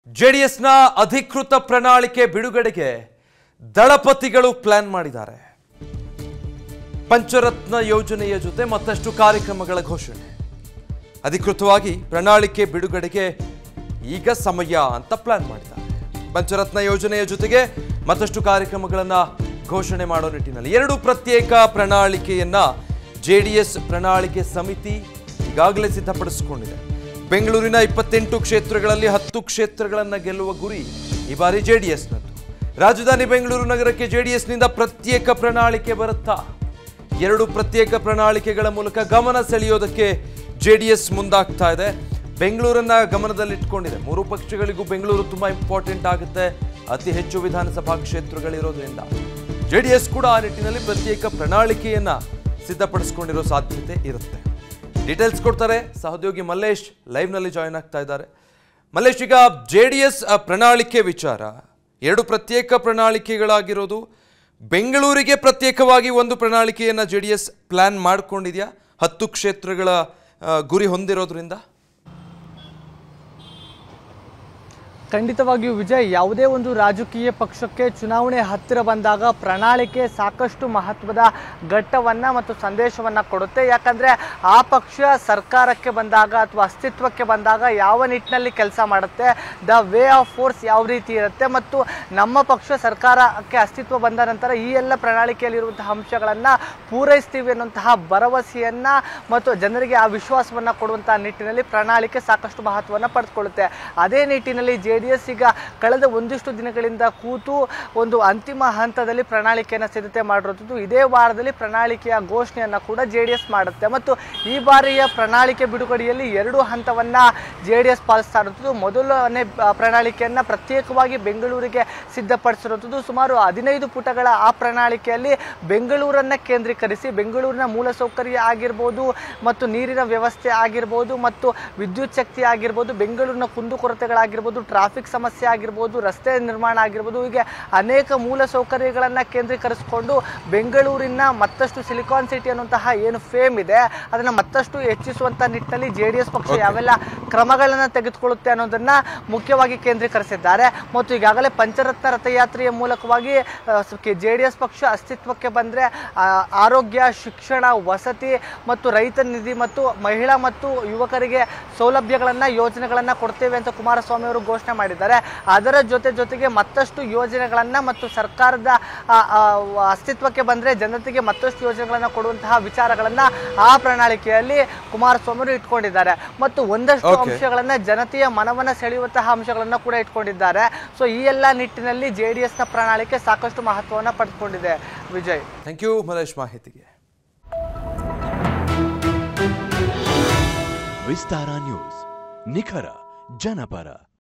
ಜೆಡಿಎಸ್ನ ಅಧಿಕೃತ ಪ್ರಣಾಳಿಕೆ ಬಿಡುಗಡೆಗೆ ದಳಪತಿಗಳು ಪ್ಲಾನ್ ಮಾಡಿದ್ದಾರೆ ಪಂಚರತ್ನ ಯೋಜನೆಯ ಜೊತೆ ಮತ್ತಷ್ಟು ಕಾರ್ಯಕ್ರಮಗಳ ಘೋಷಣೆ ಅಧಿಕೃತವಾಗಿ ಪ್ರಣಾಳಿಕೆ ಬಿಡುಗಡೆಗೆ ಈಗ ಸಮಯ ಅಂತ ಪ್ಲಾನ್ ಮಾಡಿದ್ದಾರೆ ಪಂಚರತ್ನ ಯೋಜನೆಯ ಜೊತೆಗೆ ಮತ್ತಷ್ಟು ಕಾರ್ಯಕ್ರಮಗಳನ್ನ ಘೋಷಣೆ ಮಾಡೋ ನಿಟ್ಟಿನಲ್ಲಿ ಎರಡು ಪ್ರತ್ಯೇಕ ಪ್ರಣಾಳಿಕೆಯನ್ನ ಜೆಡಿಎಸ್ ಪ್ರಣಾಳಿಕೆ ಸಮಿತಿ ಈಗಾಗಲೇ ಸಿದ್ಧಪಡಿಸಿಕೊಂಡಿದೆ ಬೆಂಗಳೂರಿನ ಇಪ್ಪತ್ತೆಂಟು ಕ್ಷೇತ್ರಗಳಲ್ಲಿ ಹತ್ತು ಕ್ಷೇತ್ರಗಳನ್ನ ಗೆಲ್ಲುವ ಗುರಿ ಈ ಬಾರಿ ಜೆಡಿಎಸ್ನದ್ದು ರಾಜಧಾನಿ ಬೆಂಗಳೂರು ನಗರಕ್ಕೆ ಜೆಡಿಎಸ್ನಿಂದ ಪ್ರತ್ಯೇಕ ಪ್ರಣಾಳಿಕೆ ಬರುತ್ತಾ ಎರಡು ಪ್ರತ್ಯೇಕ ಪ್ರಣಾಳಿಕೆಗಳ ಮೂಲಕ ಗಮನ ಸೆಳೆಯೋದಕ್ಕೆ ಜೆಡಿಎಸ್ ಮುಂದಾಗ್ತಾ ಇದೆ ಬೆಂಗಳೂರನ್ನ ಗಮನದಲ್ಲಿಟ್ಕೊಂಡಿದೆ ಮೂರು ಪಕ್ಷಗಳಿಗೂ ಬೆಂಗಳೂರು ತುಂಬಾ ಇಂಪಾರ್ಟೆಂಟ್ ಆಗುತ್ತೆ ಅತಿ ಹೆಚ್ಚು ವಿಧಾನಸಭಾ ಕ್ಷೇತ್ರಗಳಿರೋದ್ರಿಂದ ಜೆಡಿಎಸ್ ಕೂಡ ಆ ನಿಟ್ಟಿನಲ್ಲಿ ಪ್ರತ್ಯೇಕ ಪ್ರಣಾಳಿಕೆಯನ್ನ ಸಿದ್ಧಪಡಿಸಿಕೊಂಡಿರೋ ಸಾಧ್ಯತೆ ಇರುತ್ತೆ ಡೀಟೇಲ್ಸ್ ಕೊಡ್ತಾರೆ ಸಹೋದ್ಯೋಗಿ ಮಲ್ಲೇಶ್ ಲೈವ್ನಲ್ಲಿ ಜಾಯಿನ್ ಆಗ್ತಾ ಇದ್ದಾರೆ ಮಲ್ಲೇಶ್ ಈಗ ಜೆ ಡಿ ಎಸ್ ಪ್ರಣಾಳಿಕೆ ವಿಚಾರ ಎರಡು ಪ್ರತ್ಯೇಕ ಪ್ರಣಾಳಿಕೆಗಳಾಗಿರೋದು ಬೆಂಗಳೂರಿಗೆ ಪ್ರತ್ಯೇಕವಾಗಿ ಒಂದು ಪ್ರಣಾಳಿಕೆಯನ್ನು ಜೆ ಡಿ ಎಸ್ ಪ್ಲ್ಯಾನ್ ಮಾಡ್ಕೊಂಡಿದೆಯಾ ಹತ್ತು ಕ್ಷೇತ್ರಗಳ ಆ, ಗುರಿ ಹೊಂದಿರೋದ್ರಿಂದ ಖಂಡಿತವಾಗಿಯೂ ವಿಜಯ್ ಯಾವುದೇ ಒಂದು ರಾಜಕೀಯ ಪಕ್ಷಕ್ಕೆ ಚುನಾವಣೆ ಹತ್ತಿರ ಬಂದಾಗ ಪ್ರಣಾಳಿಕೆ ಸಾಕಷ್ಟು ಮಹತ್ವದ ಘಟ್ಟವನ್ನ ಮತ್ತು ಸಂದೇಶವನ್ನ ಕೊಡುತ್ತೆ ಯಾಕಂದ್ರೆ ಆ ಪಕ್ಷ ಸರ್ಕಾರಕ್ಕೆ ಬಂದಾಗ ಅಥವಾ ಅಸ್ತಿತ್ವಕ್ಕೆ ಬಂದಾಗ ಯಾವ ನಿಟ್ಟಿನಲ್ಲಿ ಕೆಲಸ ಮಾಡುತ್ತೆ ದ ವೇ ಆಫ್ ಫೋರ್ಸ್ ಯಾವ ರೀತಿ ಇರುತ್ತೆ ಮತ್ತು ನಮ್ಮ ಪಕ್ಷ ಸರ್ಕಾರಕ್ಕೆ ಅಸ್ತಿತ್ವ ಬಂದ ನಂತರ ಈ ಎಲ್ಲ ಪ್ರಣಾಳಿಕೆಯಲ್ಲಿರುವಂತಹ ಅಂಶಗಳನ್ನ ಪೂರೈಸ್ತೀವಿ ಅನ್ನುವಂತಹ ಭರವಸೆಯನ್ನ ಮತ್ತು ಜನರಿಗೆ ಆ ವಿಶ್ವಾಸವನ್ನ ಕೊಡುವಂತಹ ನಿಟ್ಟಿನಲ್ಲಿ ಪ್ರಣಾಳಿಕೆ ಸಾಕಷ್ಟು ಮಹತ್ವವನ್ನು ಪಡೆದುಕೊಳ್ಳುತ್ತೆ ಅದೇ ನಿಟ್ಟಿನಲ್ಲಿ ಜೆ ಡಿ ಎಸ್ ಈಗ ಕಳೆದ ಒಂದಿಷ್ಟು ದಿನಗಳಿಂದ ಕೂತು ಒಂದು ಅಂತಿಮ ಹಂತದಲ್ಲಿ ಪ್ರಣಾಳಿಕೆಯನ್ನು ಸಿದ್ಧತೆ ಮಾಡಿರುವಂಥದ್ದು ಇದೇ ವಾರದಲ್ಲಿ ಪ್ರಣಾಳಿಕೆಯ ಘೋಷಣೆಯನ್ನು ಕೂಡ ಜೆ ಡಿ ಎಸ್ ಮಾಡುತ್ತೆ ಮತ್ತು ಈ ಬಾರಿಯ ಪ್ರಣಾಳಿಕೆ ಬಿಡುಗಡೆಯಲ್ಲಿ ಎರಡು ಹಂತವನ್ನ ಜೆ ಡಿ ಎಸ್ ಪಾಲಿಸ್ತಾ ಇರುವಂಥದ್ದು ಮೊದಲನೇ ಆ, ಪ್ರಣಾಳಿಕೆಯನ್ನ ಪ್ರತ್ಯೇಕವಾಗಿ ಬೆಂಗಳೂರಿಗೆ ಸಿದ್ಧಪಡಿಸಿರುವಂಥದ್ದು ಸುಮಾರು ಹದಿನೈದು ಪುಟಗಳ ಆ ಪ್ರಣಾಳಿಕೆಯಲ್ಲಿ ಬೆಂಗಳೂರನ್ನ ಕೇಂದ್ರೀಕರಿಸಿ ಬೆಂಗಳೂರಿನ ಮೂಲಸೌಕರ್ಯ ಆಗಿರ್ಬೋದು ಮತ್ತು ನೀರಿನ ವ್ಯವಸ್ಥೆ ಆಗಿರ್ಬೋದು ಮತ್ತು ವಿದ್ಯುತ್ ಶಕ್ತಿ ಆಗಿರ್ಬೋದು ಬೆಂಗಳೂರಿನ ಕುಂದುಕೊರತೆಗಳಾಗಿರ್ಬೋದು ಟ್ರಾಫಿಕ್ ಸಮಸ್ಯೆ ಆಗಿರ್ಬೋದು ರಸ್ತೆ ನಿರ್ಮಾಣ ಆಗಿರ್ಬೋದು ಹೀಗೆ ಅನೇಕ ಮೂಲ ಸೌಕರ್ಯಗಳನ್ನು ಕೇಂದ್ರೀಕರಿಸಿಕೊಂಡು ಬೆಂಗಳೂರಿನ ಮತ್ತಷ್ಟು ಸಿಲಿಕಾನ್ ಸಿಟಿ ಅನ್ನುವಂತಹ ಏನು ಫೇಮ್ ಇದೆ ಅದನ್ನ ಮತ್ತಷ್ಟು ಹೆಚ್ಚಿಸುವಂತ ನಿಟ್ಟಿನಲ್ಲಿ ಜೆ ಡಿ ಎಸ್ ಪಕ್ಷ ಯಾವೆಲ್ಲ ಕ್ರಮಗಳನ್ನು ತೆಗೆದುಕೊಳ್ಳುತ್ತೆ ಅನ್ನೋದನ್ನ ಮುಖ್ಯವಾಗಿ ಕೇಂದ್ರೀಕರಿಸಿದ್ದಾರೆ ಮತ್ತು ಈಗಾಗಲೇ ಪಂಚರತ್ನ ರಥಯಾತ್ರೆಯ ಮೂಲಕವಾಗಿ ಜೆ ಡಿ ಎಸ್ ಪಕ್ಷ ಅಸ್ತಿತ್ವಕ್ಕೆ ಬಂದ್ರೆ ಆ, ಆರೋಗ್ಯ ಶಿಕ್ಷಣ ವಸತಿ ಮತ್ತು ರೈತ ನಿಧಿ ಮತ್ತು ಮಹಿಳಾ ಮತ್ತು ಯುವಕರಿಗೆ ಸೌಲಭ್ಯಗಳನ್ನ ಯೋಜನೆಗಳನ್ನ ಕೊಡ್ತೇವೆ ಅಂತ ಕುಮಾರಸ್ವಾಮಿ ಅವರು ಘೋಷಣೆ ಮಾಡಿದ್ದಾರೆ ಅದರ ಜೊತೆ ಜೊತೆಗೆ ಮತ್ತಷ್ಟು ಯೋಜನೆಗಳನ್ನ ಮತ್ತು ಸರ್ಕಾರದ ಆ, ಆ, ಅಸ್ತಿತ್ವಕ್ಕೆ ಬಂದ್ರೆ ಜನತೆಗೆ ಮತ್ತಷ್ಟು ಯೋಜನೆಗಳನ್ನ ಕೊಡುವಂತಹ ವಿಚಾರಗಳನ್ನ ಆ ಪ್ರಣಾಳಿಕೆಯಲ್ಲಿ ಕುಮಾರಸ್ವಾಮಿ ಅವರು ಇಟ್ಕೊಂಡಿದ್ದಾರೆ ಮತ್ತು ಒಂದಷ್ಟು Okay. ಅಂಶಗಳನ್ನ ಜನತೆಯ ಮನವನ್ನ ಸೆಳೆಯುವಂತಹ ಅಂಶಗಳನ್ನ ಕೂಡ ಇಟ್ಕೊಂಡಿದ್ದಾರೆ ಸೊ ಈ ಎಲ್ಲ ನಿಟ್ಟಿನಲ್ಲಿ ಜೆ ಡಿ ಎಸ್ನ ಪ್ರಣಾಳಿಕೆ ಸಾಕಷ್ಟು ಮಹತ್ವವನ್ನು ಪಡೆದುಕೊಂಡಿದೆ ವಿಜಯ್ ಥ್ಯಾಂಕ್ ಯು ಮಲೇಶ್ ಮಾಹಿತಿಗೆ ವಿಸ್ತಾರ ನ್ಯೂಸ್ ನಿಖರ ಜನಪರ